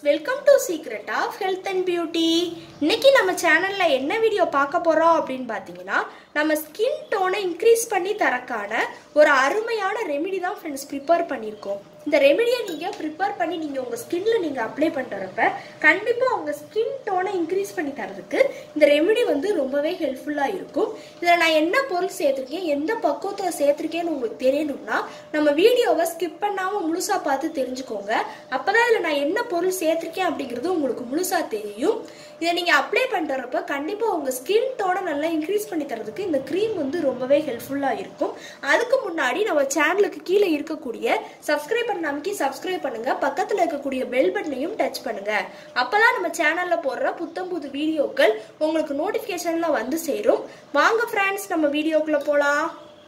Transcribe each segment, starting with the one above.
welcome to secret of health and beauty இன்னைக்கு நம்ம சேனல்ல என்ன வீடியோ பார்க்க போறோம் அப்படின்னு பார்த்தீங்கன்னா நம்ம ஸ்கின் டோனை இன்க்ரீஸ் பண்ணி தரக்கான ஒரு அருமையான ரெமெடி தான் ஃப்ரெண்ட்ஸ் ப்ரிப்பேர் பண்ணியிருக்கோம் இந்த ரெமெடியை நீங்கள் ப்ரிப்பேர் பண்ணி நீங்கள் உங்கள் ஸ்கின்ல நீங்கள் அப்ளை பண்ணுறப்ப கண்டிப்பாக உங்கள் ஸ்கின் டோனை இன்க்ரீஸ் பண்ணி தரதுக்கு இந்த ரெமெடி வந்து ரொம்பவே ஹெல்ப்ஃபுல்லாக இருக்கும் இதில் நான் என்ன பொருள் சேர்த்துருக்கேன் எந்த பக்குவத்தில் சேர்த்துருக்கேன்னு உங்களுக்கு தெரியணும்னா நம்ம வீடியோவை ஸ்கிப் பண்ணாமல் முழுசாக பார்த்து தெரிஞ்சுக்கோங்க அப்போ தான் இதில் நான் என்ன பொருள் சேர்த்துருக்கேன் அப்படிங்கிறது உங்களுக்கு முழுசாக தெரியும் இதை நீங்கள் அப்ளை பண்ணுறப்ப கண்டிப்பாக உங்கள் ஸ்கின் டோனை நல்லா இன்க்ரீஸ் பண்ணி தரதுக்கு இந்த க்ரீம் வந்து ரொம்பவே ஹெல்ப்ஃபுல்லாக இருக்கும் அதுக்கு முன்னாடி நம்ம சேனலுக்கு கீழே இருக்கக்கூடிய சப்ஸ்கிரைப் பண்ண அமைக்கி சப்ஸ்கிரைப் பண்ணுங்க பக்கத்தில் இருக்கக்கூடிய பெல் பட்டனையும் டச் பண்ணுங்க அப்பதான் நம்ம சேனல்ல போடுற புத்தம் புது வீடியோக்கள் உங்களுக்கு நோட்டிஃபிகேஷன்ல வந்து சேரும் வாங்க ஃப்ரெண்ட்ஸ் நம்ம வீடியோக்குள்ள போலாம்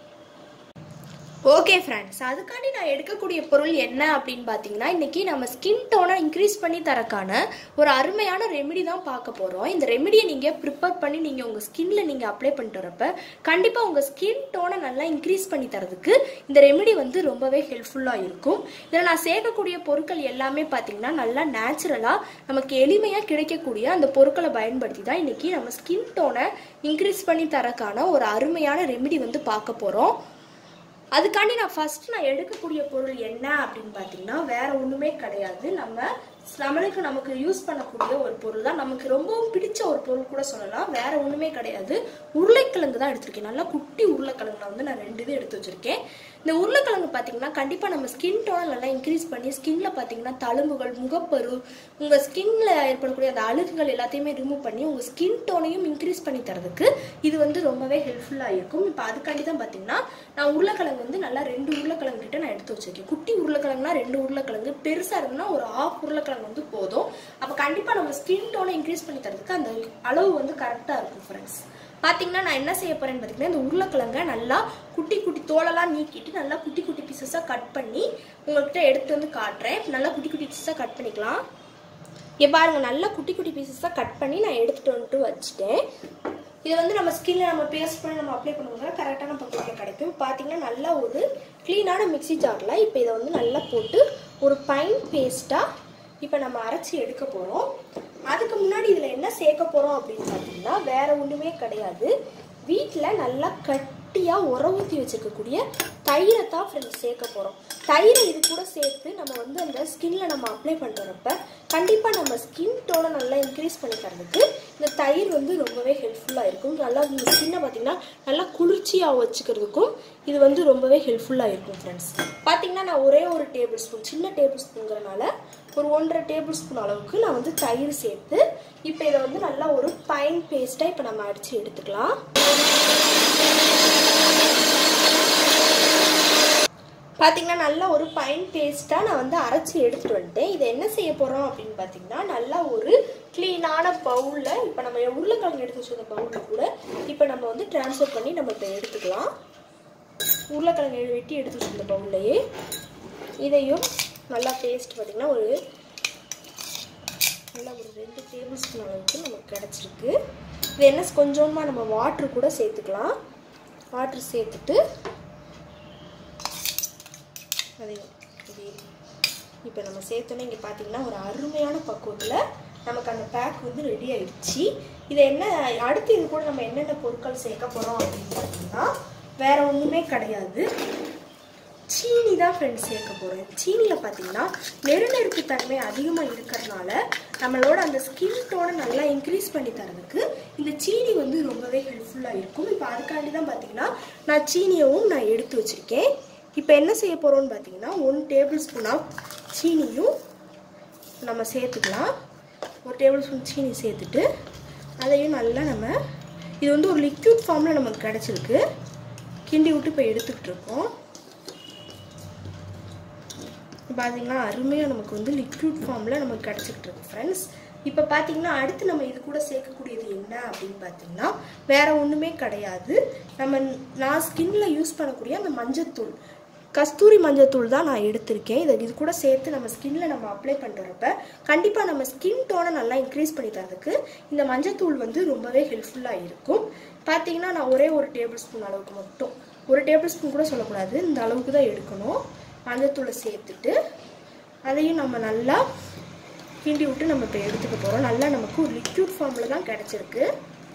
ஓகே ஃப்ரெண்ட்ஸ் அதுக்காண்டி நான் எடுக்கக்கூடிய பொருள் என்ன அப்படின்னு பார்த்தீங்கன்னா இன்னைக்கு நம்ம ஸ்கின் டோனை இன்க்ரீஸ் பண்ணி தரக்கான ஒரு அருமையான ரெமெடி தான் பார்க்க போகிறோம் இந்த ரெமெடியை நீங்கள் ப்ரிப்பேர் பண்ணி நீங்கள் உங்கள் ஸ்கின்ல நீங்கள் அப்ளை பண்ணிட்டு வரப்ப கண்டிப்பாக உங்கள் ஸ்கின் டோனை நல்லா இன்க்ரீஸ் பண்ணி தரதுக்கு இந்த ரெமெடி வந்து ரொம்பவே ஹெல்ப்ஃபுல்லாக இருக்கும் இதில் நான் சேர்க்கக்கூடிய பொருட்கள் எல்லாமே பார்த்தீங்கன்னா நல்லா நேச்சுரலாக நமக்கு எளிமையாக கிடைக்கக்கூடிய அந்த பொருட்களை பயன்படுத்தி தான் இன்னைக்கு நம்ம ஸ்கின் டோனை இன்க்ரீஸ் பண்ணி தரக்கான ஒரு அருமையான ரெமெடி வந்து பார்க்க போகிறோம் அதுக்காண்டி நான் ஃபர்ஸ்ட் நான் எடுக்கக்கூடிய பொருள் என்ன அப்படின்னு பார்த்தீங்கன்னா வேற ஒண்ணுமே கிடையாது நம்ம நம்மளுக்கு நமக்கு யூஸ் பண்ணக்கூடிய ஒரு பொருள் தான் நமக்கு ரொம்பவும் பிடிச்ச ஒரு பொருள் கூட சொல்லலாம் வேற ஒண்ணுமே கிடையாது உருளைக்கிழங்கு தான் எடுத்திருக்கேன் நல்லா குட்டி உருளைக்கிழங்குல வந்து நான் ரெண்டு இது எடுத்து வச்சிருக்கேன் இந்த உருளைக்கிழங்கு பார்த்தீங்கன்னா கண்டிப்பாக நம்ம ஸ்கின் டோனை நல்லா இன்க்ரீஸ் பண்ணி ஸ்கின்ல பார்த்தீங்கன்னா தழும்புகள் முகப்பரு உங்கள் ஸ்கின்ல ஏற்படக்கூடிய அந்த அழுகுகள் எல்லாத்தையுமே ரிமூவ் பண்ணி உங்கள் ஸ்கின் டோனையும் இன்க்ரீஸ் பண்ணி தரதுக்கு இது வந்து ரொம்பவே ஹெல்ப்ஃபுல்லாக இருக்கும் இப்போ அதுக்காண்டி தான் பார்த்தீங்கன்னா நான் உருளைக்கிழங்கு வந்து நல்லா ரெண்டு உருளைக்கிழங்கு கிட்ட நான் எடுத்து வச்சிருக்கேன் குட்டி உருளைக்கிழங்குனா ரெண்டு உருளைக்கிழங்கு பெருசாக இருக்குன்னா ஒரு ஆஃப் உருளைக்கிழங்கு வந்து போதும் அப்போ கண்டிப்பாக நம்ம ஸ்கின் டோனை இன்க்ரீஸ் பண்ணி தரதுக்கு அந்த அளவு வந்து கரெக்டாக இருக்கும் ஃப்ரெண்ட்ஸ் பார்த்தீங்கன்னா நான் என்ன செய்ய போறேன்னு பார்த்தீங்கன்னா இந்த உருளைக்கிழங்க நல்லா குட்டி குட்டி தோலெல்லாம் நீக்கிட்டு நல்லா குட்டி குட்டி பீசஸாக கட் பண்ணி உங்கள்கிட்ட எடுத்து வந்து காட்டுறேன் நல்லா குட்டி குட்டி பீசஸாக கட் பண்ணிக்கலாம் இங்கே பாருங்க நல்லா குட்டி குட்டி பீசஸாக கட் பண்ணி நான் எடுத்துட்டு வந்துட்டு வச்சுட்டேன் இது வந்து நம்ம ஸ்கின்ல நம்ம பேஸ்ட் பண்ணி நம்ம அப்ளை பண்ணும்போது கரெக்டான பக்கத்தில் கிடைக்கும் பார்த்தீங்கன்னா நல்லா ஒரு க்ளீனான மிக்ஸி ஜாரில் இப்போ இதை வந்து நல்லா போட்டு ஒரு பைன் பேஸ்ட்டாக இப்போ நம்ம அரைச்சி எடுக்க போகிறோம் அதுக்கு முன்னாடி இதில் என்ன சேர்க்க போகிறோம் அப்படின்னு பார்த்தீங்கன்னா வேற ஒன்றுமே கிடையாது வீட்டில் நல்லா கட்டியாக உர ஊற்றி வச்சுருக்கக்கூடிய தயிரை தான் ஃப்ரெண்ட்ஸ் சேர்க்க போகிறோம் தயிரை இது கூட சேர்த்து நம்ம வந்து அந்த ஸ்கின்ல நம்ம அப்ளை பண்ணுறப்ப கண்டிப்பாக நம்ம ஸ்கின் டோனை நல்லா இன்க்ரீஸ் பண்ணி தரதுக்கு இந்த தயிர் வந்து ரொம்பவே ஹெல்ப்ஃபுல்லாக இருக்கும் நல்லா இந்த ஸ்கின்னை பார்த்தீங்கன்னா நல்லா குளிர்ச்சியாக வச்சுக்கிறதுக்கும் இது வந்து ரொம்பவே ஹெல்ப்ஃபுல்லாக இருக்கும் ஃப்ரெண்ட்ஸ் பார்த்தீங்கன்னா நான் ஒரே ஒரு டேபிள் ஸ்பூன் சின்ன டேபிள் ஸ்பூனுங்கிறனால ஒரு ஒன்றரை டேபிள் ஸ்பூன் அளவுக்கு நான் வந்து தயிர் சேர்த்து இப்போ இதை வந்து நல்லா ஒரு பைன் பேஸ்ட்டாக இப்போ நம்ம அடித்து எடுத்துக்கலாம் பார்த்தீங்கன்னா நல்லா ஒரு பைன் பேஸ்ட்டாக நான் வந்து அரைச்சி எடுத்துட்டு வந்துட்டேன் இதை என்ன செய்ய போகிறோம் அப்படின்னு பார்த்தீங்கன்னா நல்லா ஒரு க்ளீனான பவுலில் இப்போ நம்ம உருளைக்கிழங்கு எடுத்து வச்சிருந்த பவுலில் கூட இப்போ நம்ம வந்து ட்ரான்ஸ்ஃபர் பண்ணி நம்ம இப்போ எடுத்துக்கலாம் உருளைக்கிழங்கு வெட்டி எடுத்து வச்சிருந்த பவுல்லையே இதையும் நல்லா பேஸ்ட் பார்த்திங்கன்னா ஒரு நல்லா ஒரு ரெண்டு டேபிள் ஸ்பூன் அளவுக்கு நமக்கு கிடச்சிருக்கு இது என்ன கொஞ்சமாக நம்ம வாட்ரு கூட சேர்த்துக்கலாம் வாட்ரு சேர்த்துட்டு அதையும் இது இப்போ நம்ம சேர்த்தோன்னே இங்கே பார்த்தீங்கன்னா ஒரு அருமையான பக்குவத்தில் நமக்கு அந்த பேக் வந்து ரெடி ஆயிடுச்சு இதை என்ன அடுத்து இது கூட நம்ம என்னென்ன பொருட்கள் சேர்க்க போகிறோம் அப்படின்னு பார்த்தீங்கன்னா வேற ஒன்றுமே கிடையாது சீனி தான் ஃப்ரெண்ட்ஸ் சேர்க்க போகிறோம் சீனியில் பார்த்தீங்கன்னா நெருநெருப்பு தன்மை அதிகமாக இருக்கிறதுனால நம்மளோட அந்த ஸ்கின் டோனை நல்லா இன்க்ரீஸ் பண்ணி தரதுக்கு இந்த சீனி வந்து ரொம்பவே ஹெல்ப்ஃபுல்லாக இருக்கும் இப்போ அதுக்காண்டி தான் பார்த்தீங்கன்னா நான் சீனியவும் நான் எடுத்து வச்சுருக்கேன் இப்போ என்ன செய்ய போகிறோம்னு பார்த்தீங்கன்னா ஒன் டேபிள் ஸ்பூன் ஆஃப் சீனியும் நம்ம சேர்த்துக்கலாம் ஒரு டேபிள் ஸ்பூன் சீனி சேர்த்துட்டு அதையும் நல்லா நம்ம இது வந்து ஒரு லிக்விட் ஃபார்மில் நமக்கு கிடச்சிருக்கு கிண்டி விட்டு இப்போ எடுத்துக்கிட்டு இருக்கோம் பார்த்தீங்கன்னா அருமையாக நமக்கு வந்து லிக்விட் ஃபார்மில் நமக்கு கிடச்சிக்கிட்டு இருக்கு ஃப்ரெண்ட்ஸ் இப்போ பார்த்தீங்கன்னா அடுத்து நம்ம இது கூட சேர்க்கக்கூடியது என்ன அப்படின்னு பார்த்தீங்கன்னா வேற ஒன்றுமே கிடையாது நம்ம நான் ஸ்கின்ல யூஸ் பண்ணக்கூடிய அந்த மஞ்சத்தூள் கஸ்தூரி மஞ்சத்தூள் தான் நான் எடுத்திருக்கேன் இதை இது கூட சேர்த்து நம்ம ஸ்கின்ல நம்ம அப்ளை பண்ணுறப்ப கண்டிப்பாக நம்ம ஸ்கின் டோனை நல்லா இன்க்ரீஸ் பண்ணி தரதுக்கு இந்த மஞ்சத்தூள் வந்து ரொம்பவே ஹெல்ப்ஃபுல்லாக இருக்கும் பார்த்தீங்கன்னா நான் ஒரே ஒரு டேபிள் ஸ்பூன் அளவுக்கு மட்டும் ஒரு டேபிள் ஸ்பூன் கூட சொல்லக்கூடாது இந்த அளவுக்கு தான் எடுக்கணும் மஞ்சத்தூளை சேர்த்துட்டு அதையும் நம்ம நல்லா கிண்டி விட்டு நம்ம இப்போ எடுத்துக்க போகிறோம் நல்லா நமக்கு ஒரு லிக்யூட் ஃபார்மில் தான் கிடச்சிருக்கு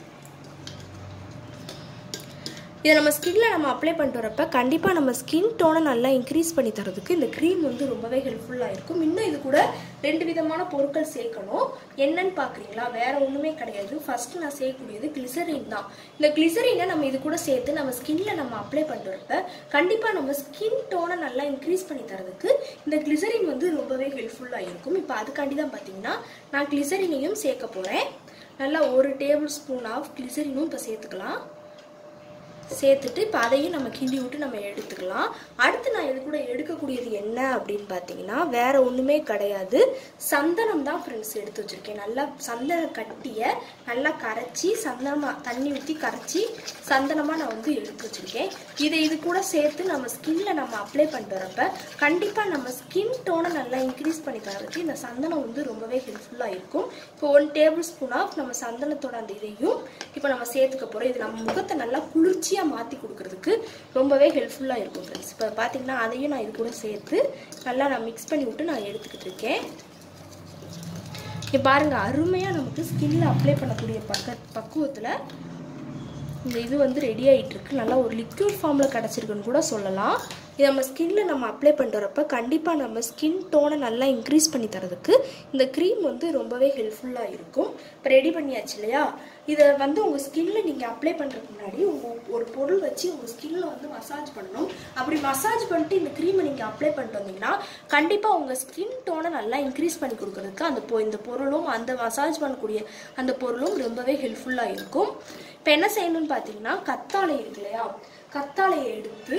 இதை நம்ம ஸ்கின்ல நம்ம அப்ளை பண்ணிட்டு வரப்ப கண்டிப்பாக நம்ம ஸ்கின் டோனை நல்லா இன்க்ரீஸ் பண்ணி தரதுக்கு இந்த க்ரீம் வந்து ரொம்பவே ஹெல்ப்ஃபுல்லாக இருக்கும் இன்னும் இது கூட ரெண்டு விதமான பொருட்கள் சேர்க்கணும் என்னன்னு பார்க்குறீங்களா வேற ஒன்றுமே கிடையாது ஃபர்ஸ்ட் நான் சேர்க்கக்கூடியது கிளிசரின் தான் இந்த கிளிசரினை நம்ம இது கூட சேர்த்து நம்ம ஸ்கின்ல நம்ம அப்ளை பண்ணிட்டு வரப்ப கண்டிப்பாக நம்ம ஸ்கின் டோனை நல்லா இன்க்ரீஸ் பண்ணி தரதுக்கு இந்த கிளிசரின் வந்து ரொம்பவே ஹெல்ப்ஃபுல்லாக இருக்கும் இப்போ அதுக்காண்டி தான் பார்த்தீங்கன்னா நான் கிளிசரினையும் சேர்க்க போகிறேன் நல்லா ஒரு டேபிள் ஸ்பூன் ஆஃப் கிளிசரினும் இப்போ சேர்த்துக்கலாம் சேர்த்துட்டு இப்போ அதையும் நம்ம கிண்டி விட்டு நம்ம எடுத்துக்கலாம் அடுத்து நான் இது கூட எடுக்கக்கூடியது என்ன அப்படின்னு பார்த்தீங்கன்னா வேற ஒன்றுமே கிடையாது சந்தனம் தான் ஃப்ரெண்ட்ஸ் எடுத்து வச்சுருக்கேன் நல்லா சந்தன கட்டியை நல்லா கரைச்சி சந்தனமாக தண்ணி ஊற்றி கரைச்சி சந்தனமாக நான் வந்து எடுத்து வச்சுருக்கேன் இதை இது கூட சேர்த்து நம்ம ஸ்கின்ல நம்ம அப்ளை பண்ணிட்டு வரப்ப கண்டிப்பாக நம்ம ஸ்கின் டோனை நல்லா இன்க்ரீஸ் பண்ணி தரதுக்கு இந்த சந்தனம் வந்து ரொம்பவே ஹெல்ப்ஃபுல்லாக இருக்கும் இப்போ ஒன் டேபிள் ஸ்பூன் ஆஃப் நம்ம சந்தனத்தோட அந்த இதையும் இப்போ நம்ம சேர்த்துக்க போகிறோம் இது நம்ம முகத்தை நல்லா குளிர்ச்சியாக மாற்றி கொடுக்கறதுக்கு ரொம்பவே ஹெல்ப்ஃபுல்லாக இருக்கும் ஃப்ரெண்ட்ஸ் இப்போ பார்த்தீங்கன்னா அதையும் நான் இது கூட சேர்த்து நல்லா நான் மிக்ஸ் பண்ணி விட்டு நான் எடுத்துக்கிட்டு இருக்கேன் இப்போ பாருங்க அருமையாக நமக்கு ஸ்கின்ல அப்ளை பண்ணக்கூடிய பக்க பக்குவத்தில் இந்த இது வந்து ரெடி ஆகிட்டு இருக்கு நல்லா ஒரு லிக்யூட் ஃபார்மில் கிடச்சிருக்குன்னு கூட சொல்லலாம் இது நம்ம ஸ்கின்ல நம்ம அப்ளை பண்ணிட்டு வரப்ப கண்டிப்பாக நம்ம ஸ்கின் டோனை நல்லா இன்க்ரீஸ் பண்ணி தரதுக்கு இந்த க்ரீம் வந்து ரொம்பவே ஹெல்ப்ஃபுல்லாக இருக்கும் இப்போ ரெடி பண்ணியாச்சு இல்லையா இதை வந்து உங்கள் ஸ்கின்ல நீங்கள் அப்ளை பண்ணுறதுக்கு முன்னாடி உங்கள் ஒரு பொருள் வச்சு உங்கள் ஸ்கின்ல வந்து மசாஜ் பண்ணணும் அப்படி மசாஜ் பண்ணிட்டு இந்த க்ரீமை நீங்கள் அப்ளை பண்ணிட்டு வந்தீங்கன்னா கண்டிப்பாக உங்கள் ஸ்கின் டோனை நல்லா இன்க்ரீஸ் பண்ணி கொடுக்கறதுக்கு அந்த பொ இந்த பொருளும் அந்த மசாஜ் பண்ணக்கூடிய அந்த பொருளும் ரொம்பவே ஹெல்ப்ஃபுல்லாக இருக்கும் இப்போ என்ன செய்யணும்னு பார்த்தீங்கன்னா கத்தாழை இருக்கு இல்லையா கத்தாழையை எடுத்து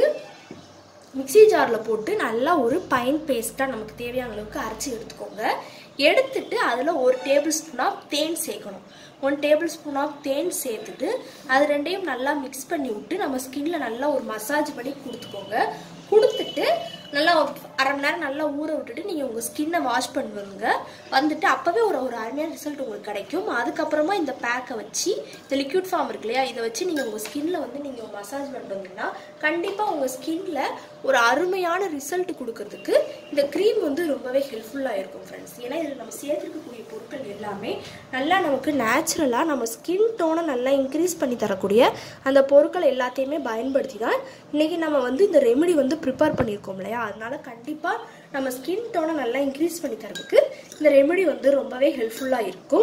மிக்ஸி ஜாரில் போட்டு நல்லா ஒரு பைன் பேஸ்ட்டாக நமக்கு தேவையான அளவுக்கு அரைச்சி எடுத்துக்கோங்க எடுத்துட்டு அதில் ஒரு டேபிள் ஸ்பூன் ஆஃப் தேன் சேர்க்கணும் ஒன் டேபிள் ஸ்பூன் ஆஃப் தேன் சேர்த்துட்டு அது ரெண்டையும் நல்லா மிக்ஸ் பண்ணி விட்டு நம்ம ஸ்கின்ல நல்லா ஒரு மசாஜ் பண்ணி கொடுத்துக்கோங்க கொடுத்துட்டு நல்லா ஒரு அரை மணி நேரம் நல்லா ஊற விட்டுட்டு நீங்கள் உங்கள் ஸ்கின்னை வாஷ் பண்ணுவீங்க வந்துட்டு அப்போவே ஒரு ஒரு அருமையான ரிசல்ட் உங்களுக்கு கிடைக்கும் அதுக்கப்புறமா இந்த பேக்கை வச்சு இந்த லிக்விட் ஃபார்ம் இருக்கு இல்லையா இதை வச்சு நீங்கள் உங்கள் ஸ்கின்ல வந்து நீங்கள் மசாஜ் பண்ணிட்டு வந்தீங்கன்னா கண்டிப்பாக உங்கள் ஸ்கின்ல ஒரு அருமையான ரிசல்ட் கொடுக்கறதுக்கு இந்த க்ரீம் வந்து ரொம்பவே ஹெல்ப்ஃபுல்லாக இருக்கும் ஃப்ரெண்ட்ஸ் ஏன்னா இதில் நம்ம சேர்த்துருக்கக்கூடிய பொருட்கள் எல்லாமே நல்லா நமக்கு நேச்சுரலாக நம்ம ஸ்கின் டோனை நல்லா இன்க்ரீஸ் பண்ணி தரக்கூடிய அந்த பொருட்கள் எல்லாத்தையுமே பயன்படுத்தி தான் இன்றைக்கி நம்ம வந்து இந்த ரெமெடி வந்து ப்ரிப்பேர் பண்ணியிருக்கோம் இல்லையா அதனால கண்டிப்பாக நம்ம ஸ்கின் டோனை நல்லா இன்க்ரீஸ் பண்ணி தரதுக்கு இந்த ரெமெடி வந்து ரொம்பவே ஹெல்ப்ஃபுல்லாக இருக்கும்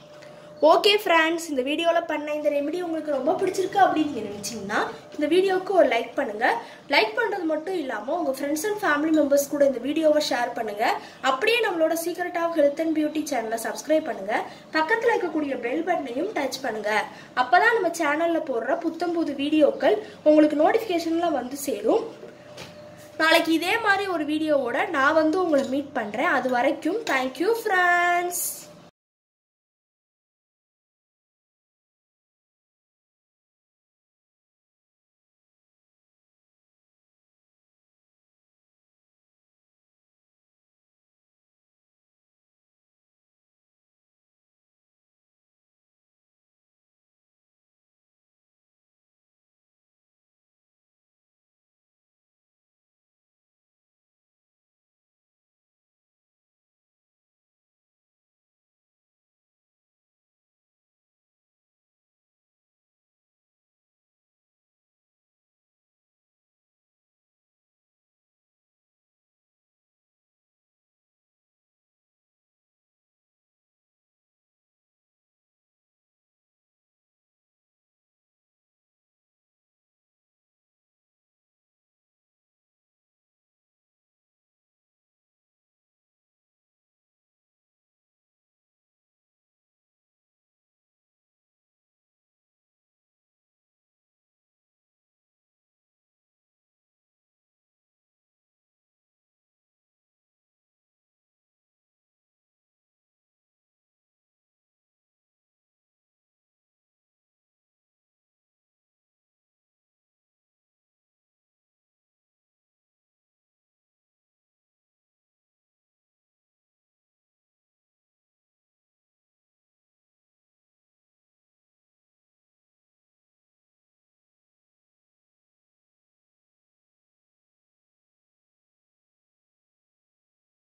ஓகே ஃப்ரெண்ட்ஸ் இந்த வீடியோவில் பண்ண இந்த ரெமெடி உங்களுக்கு ரொம்ப பிடிச்சிருக்கு அப்படின்னு நீங்கள் நினச்சிங்கன்னா இந்த வீடியோவுக்கு ஒரு லைக் பண்ணுங்கள் லைக் பண்ணுறது மட்டும் இல்லாமல் உங்கள் ஃப்ரெண்ட்ஸ் அண்ட் ஃபேமிலி மெம்பர்ஸ் கூட இந்த வீடியோவை ஷேர் பண்ணுங்கள் அப்படியே நம்மளோட secret of health and beauty சேனலை சப்ஸ்கிரைப் பண்ணுங்கள் பக்கத்தில் இருக்கக்கூடிய பெல் பட்டனையும் டச் பண்ணுங்கள் அப்போ தான் நம்ம சேனலில் போடுற புத்தம் புது வீடியோக்கள் உங்களுக்கு நோட்டிஃபிகேஷனில் வந்து சேரும் நாளைக்கு இதே மாதிரி ஒரு வீடியோவோட நான் வந்து உங்களை மீட் பண்ணுறேன் அது வரைக்கும் தேங்க்யூ ஃப்ரெண்ட்ஸ்